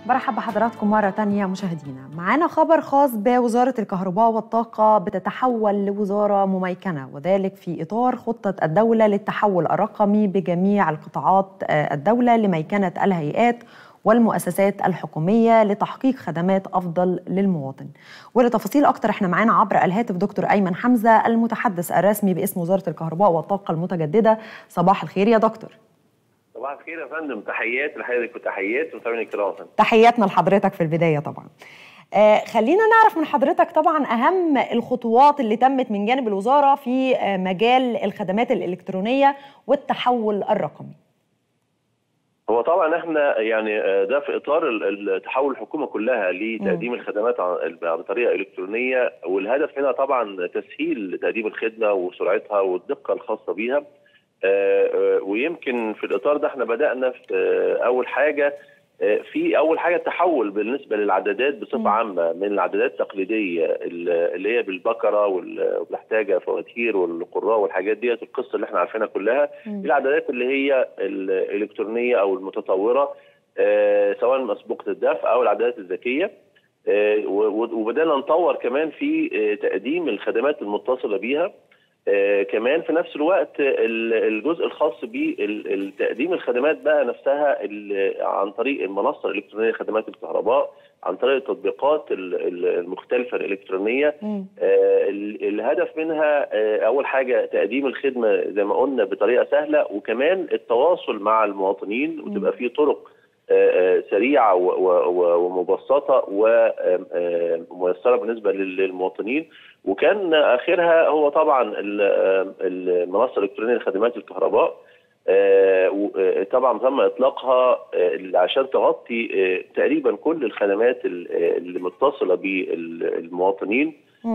برحب بحضراتكم مرة تانية مشاهدينا معانا خبر خاص بوزارة الكهرباء والطاقة بتتحول لوزارة مميكنة وذلك في إطار خطة الدولة للتحول الرقمي بجميع القطاعات الدولة لميكنة الهيئات والمؤسسات الحكومية لتحقيق خدمات أفضل للمواطن ولتفاصيل أكتر احنا معانا عبر الهاتف دكتور أيمن حمزة المتحدث الرسمي باسم وزارة الكهرباء والطاقة المتجددة صباح الخير يا دكتور صباح الخير يا فندم تحياتي لحضرتك وتحياتي لمتابعين الكرام تحياتنا لحضرتك في البدايه طبعا آه خلينا نعرف من حضرتك طبعا اهم الخطوات اللي تمت من جانب الوزاره في آه مجال الخدمات الالكترونيه والتحول الرقمي هو طبعا احنا يعني ده في اطار التحول الحكومه كلها لتقديم الخدمات عن طريقه الكترونيه والهدف منها طبعا تسهيل تقديم الخدمه وسرعتها والدقه الخاصه بيها ويمكن في الاطار ده احنا بدانا في اول حاجه في اول حاجه التحول بالنسبه للعدادات بصفه عامه من العدادات التقليديه اللي هي بالبكره وبتحتاج فواتير والقراء والحاجات ديت القصه اللي احنا عارفينها كلها العدادات اللي هي الالكترونيه او المتطوره سواء مسبوقه الدفع او العدادات الذكيه وبدانا نطور كمان في تقديم الخدمات المتصله بيها آه كمان في نفس الوقت الجزء الخاص بتقديم الخدمات بقى نفسها عن طريق المنصه الالكترونيه خدمات الكهرباء عن طريق التطبيقات المختلفه الالكترونيه آه الهدف منها آه اول حاجه تقديم الخدمه زي ما قلنا بطريقه سهله وكمان التواصل مع المواطنين وتبقى في طرق سريعه ومبسطه وميسره بالنسبه للمواطنين وكان اخرها هو طبعا المنصه الالكترونيه لخدمات الكهرباء طبعا تم اطلاقها عشان تغطي تقريبا كل الخدمات اللي متصله بالمواطنين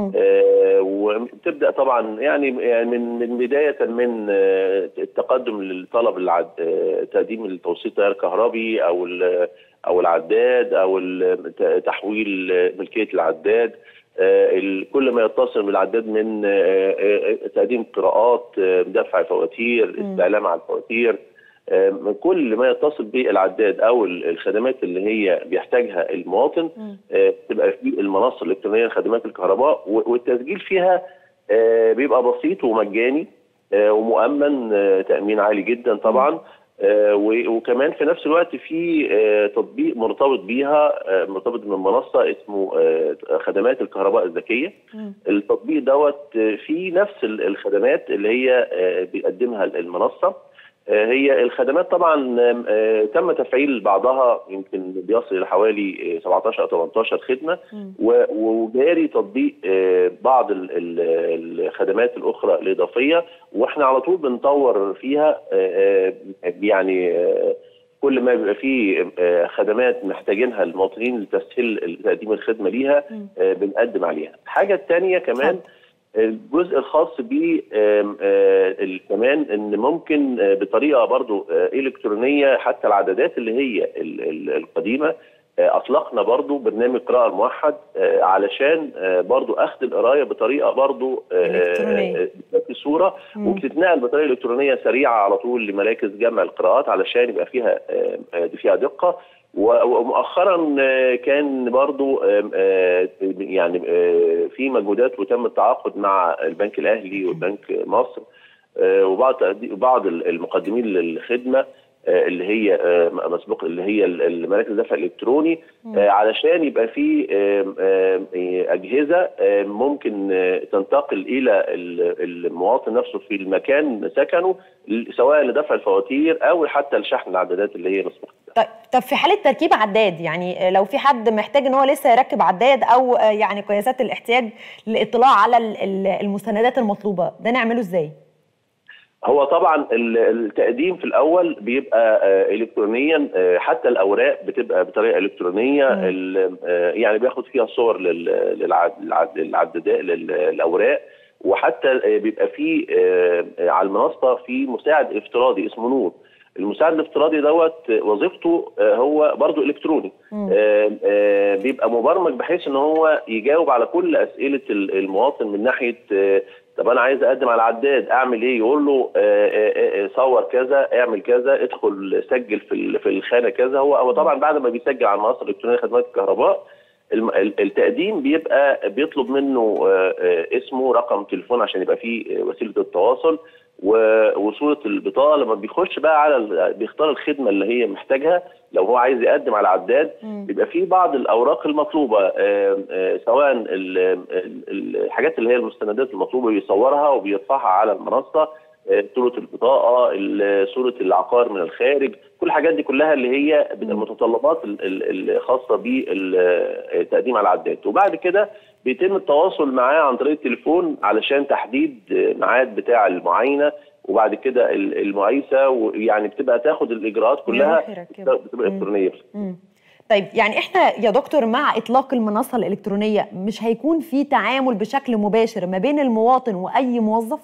وتبدا طبعا يعني من بدايه من التقدم للطلب تقديم التوصيل التيار الكهربي او او العداد او تحويل ملكيه العداد كل ما يتصل بالعداد من تقديم قراءات دفع فواتير استعلام على الفواتير كل ما يتصل بالعداد او الخدمات اللي هي بيحتاجها المواطن تبقى في المنصه الالكترونيه لخدمات الكهرباء والتسجيل فيها بيبقى بسيط ومجاني ومؤمن تامين عالي جدا طبعا وكمان في نفس الوقت في تطبيق مرتبط بيها مرتبط بالمنصه اسمه خدمات الكهرباء الذكيه التطبيق دوت فيه نفس الخدمات اللي هي بيقدمها المنصه هي الخدمات طبعا تم تفعيل بعضها يمكن بيصل الى حوالي 17 او 18 خدمه وجاري تطبيق بعض الخدمات الاخرى الاضافيه واحنا على طول بنطور فيها يعني كل ما بيبقى فيه خدمات محتاجينها المواطنين لتسهيل تقديم الخدمه ليها بنقدم عليها. الحاجه الثانيه كمان الجزء الخاص ب كمان ان ممكن بطريقه برضو الكترونيه حتى العدادات اللي هي القديمه اطلقنا برضو برنامج قراءه الموحد علشان برضو اخذ القرايه بطريقه برضو في صوره وبتتنقل بطريقه الكترونيه سريعه على طول لمراكز جمع القراءات علشان يبقى فيها فيها دقه ومؤخرا كان برضو يعني في مجهودات وتم التعاقد مع البنك الاهلي وبنك مصر وبعض بعض المقدمين للخدمه اللي هي مسبوق اللي هي المراكز الدفع الالكتروني علشان يبقى في اجهزه ممكن تنتقل الى المواطن نفسه في المكان سكنه سواء لدفع الفواتير او حتى لشحن العدادات اللي هي مسبوقه طيب طب في حاله تركيب عداد يعني لو في حد محتاج ان هو لسه يركب عداد او يعني قياسات الاحتياج للاطلاع على المستندات المطلوبه ده نعمله ازاي؟ هو طبعا التقديم في الاول بيبقى الكترونيا حتى الاوراق بتبقى بطريقه الكترونيه يعني بياخد فيها صور للعدادات للاوراق وحتى بيبقى في على المنصه في مساعد افتراضي اسمه نور المساعد الافتراضي دوت وظيفته هو برضو الكتروني بيبقى مبرمج بحيث ان هو يجاوب على كل اسئله المواطن من ناحيه طب انا عايز اقدم على عداد اعمل ايه يقول له آه، آه، آه، صور كذا اعمل كذا ادخل سجل في ال- في الخانه كذا هو هو طبعا بعد ما بيسجل على المنصه الالكترونيه خدمات الكهرباء الم- ال- التقديم بيبقى بيطلب منه آه، آه، اسمه رقم تليفون عشان يبقى فيه آه، وسيله التواصل و- وصوره البطاقه لما بيخش بقى على ال- بيختار الخدمه اللي هي محتاجها لو هو عايز يقدم على عداد مم. بيبقى في بعض الاوراق المطلوبه آه، آه، سواء ال- ال- الحاجات اللي هي المستندات المطلوبه بيصورها وبيرفعها على المنصه آه، صوره البطاقه ال- صوره العقار من الخارج كل الحاجات دي كلها اللي هي المتطلبات ال- ال- الخاصه بالتقديم على العداد وبعد كده بيتم التواصل معاه عن طريق التليفون علشان تحديد ميعاد بتاع المعاينه وبعد كده ال- المقايسه ويعني بتبقى تاخد الاجراءات كلها يروح يركبها. بتبقى مم. الكترونيه مم. طيب يعني احنا يا دكتور مع اطلاق المنصه الالكترونيه مش هيكون في تعامل بشكل مباشر ما بين المواطن واي موظف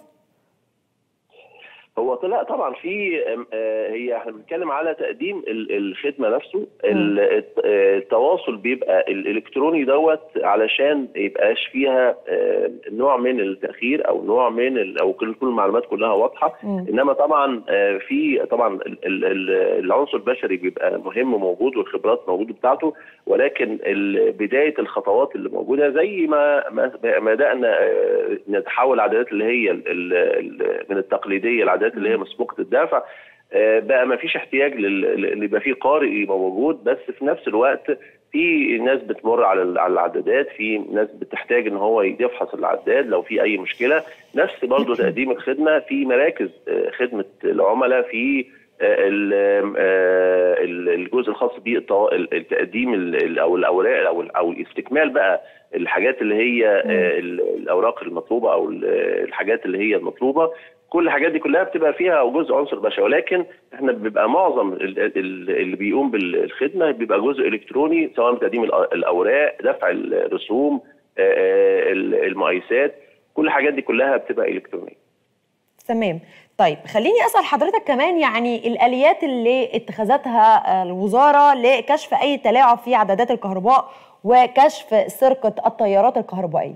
هو طلع طبعا في أم، آه، هي احنا بنتكلم على تقديم ال- الخدمه نفسه ال- الت- آه، التواصل بيبقى الالكتروني دوت علشان يبقاش فيها آه، نوع من التاخير او نوع من ال- او كل كل المعلومات كلها واضحه مم. انما طبعا آه، في طبعا ال- ال- ال- العنصر البشري بيبقى مهم وموجود والخبرات موجوده بتاعته ولكن ال- بدايه الخطوات اللي موجوده زي ما ما ما بدانا آه، نتحول العدادات اللي هي ال- ال- ال- من التقليديه العدادات اللي هي مسبوقه الدفع آه، بقى ما فيش احتياج لل- اللي يبقى فيه قارئ يبقى موجود بس في نفس الوقت في ناس بتمر على ال- على العدادات في ناس بتحتاج ان هو يفحص العداد لو في اي مشكله نفس برضه تقديم الخدمه في مراكز آه، خدمه العملاء في آه، ال- آه، ال- الجزء الخاص بالتقديم او الاوراق او او استكمال بقى الحاجات اللي هي آه، ال- الاوراق المطلوبه او ال- الحاجات اللي هي المطلوبه كل الحاجات دي كلها بتبقى فيها جزء عنصر بشري ولكن احنا بيبقى معظم ال- ال- اللي بيقوم بالخدمه بيبقى جزء الكتروني سواء بتقديم الأ- الاوراق دفع الرسوم آه، آه، المقايسات كل الحاجات دي كلها بتبقى الكترونيه تمام طيب خليني اسال حضرتك كمان يعني الاليات اللي اتخذتها الوزاره لكشف اي تلاعب في عدادات الكهرباء وكشف سرقه التيارات الكهربائيه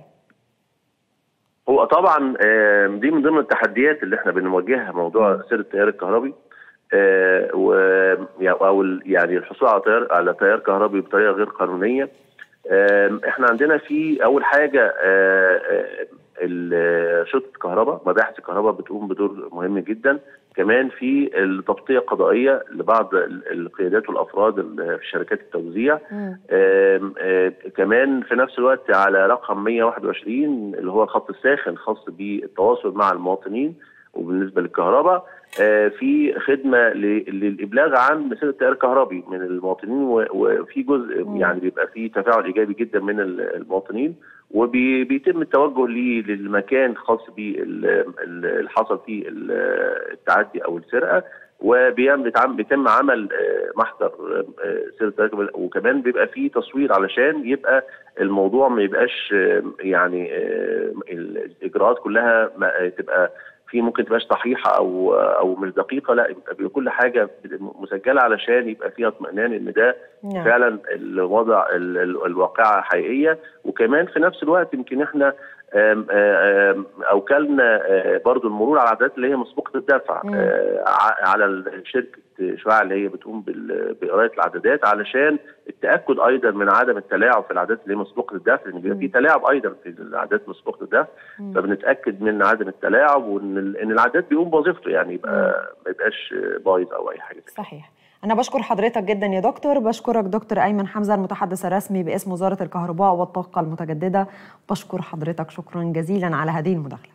هو طبعا آه، دي من ضمن التحديات اللي احنا بنواجهها موضوع سير التيار الكهربي آه، و او ال- يعني الحصول على تيار على تيار كهربي بطريقه غير قانونيه آه، احنا عندنا في اول حاجه آه، آه، ال- شرطه الكهرباء مباحث الكهرباء بتقوم بدور مهم جدا كمان في التغطيه القضائيه لبعض ال- القيادات والافراد ال- في شركات التوزيع مم. آم، آه، كمان في نفس الوقت على رقم 121 اللي هو الخط الساخن خاص بالتواصل مع المواطنين وبالنسبه للكهرباء آه، في خدمه ل- للابلاغ عن مسيره التيار الكهربي من المواطنين و- وفي جزء مم. يعني بيبقى فيه تفاعل ايجابي جدا من ال- المواطنين وبيتم التوجه ليه للمكان خاص باللي حصل فيه ال- التعدي او السرقه وبيتم بيتم عمل آه، محضر آه، سير التركب وكمان بيبقى فيه تصوير علشان يبقى الموضوع ما يبقاش آه، يعني آه، الاجراءات كلها ما- تبقى في ممكن تبقاش صحيحه او او مش دقيقه لا يبقى بيبقى كل حاجه مسجله علشان يبقى فيها اطمئنان ان ده نعم. فعلا الوضع ال- ال- الواقعه حقيقيه وكمان في نفس الوقت يمكن احنا آم، آم، اوكلنا آه، برضو المرور على العدادات اللي هي مسبوقه الدفع مم. آه، ع- على ال- شركه شعاع اللي هي بتقوم بال- بقرايه العدادات علشان التاكد ايضا من عدم التلاعب في العدادات اللي هي مسبوقه الدفع لان بيبقى في مم. تلاعب ايضا في العدادات مسبوقه الدفع مم. فبنتاكد من عدم التلاعب وان ال- ان العداد بيقوم بوظيفته يعني يبقى ما يبقاش بايظ او اي حاجه زي كده. صحيح أنا بشكر حضرتك جدا يا دكتور بشكرك دكتور أيمن حمزة المتحدث الرسمي باسم وزارة الكهرباء والطاقة المتجددة بشكر حضرتك شكرا جزيلا على هذه المداخلة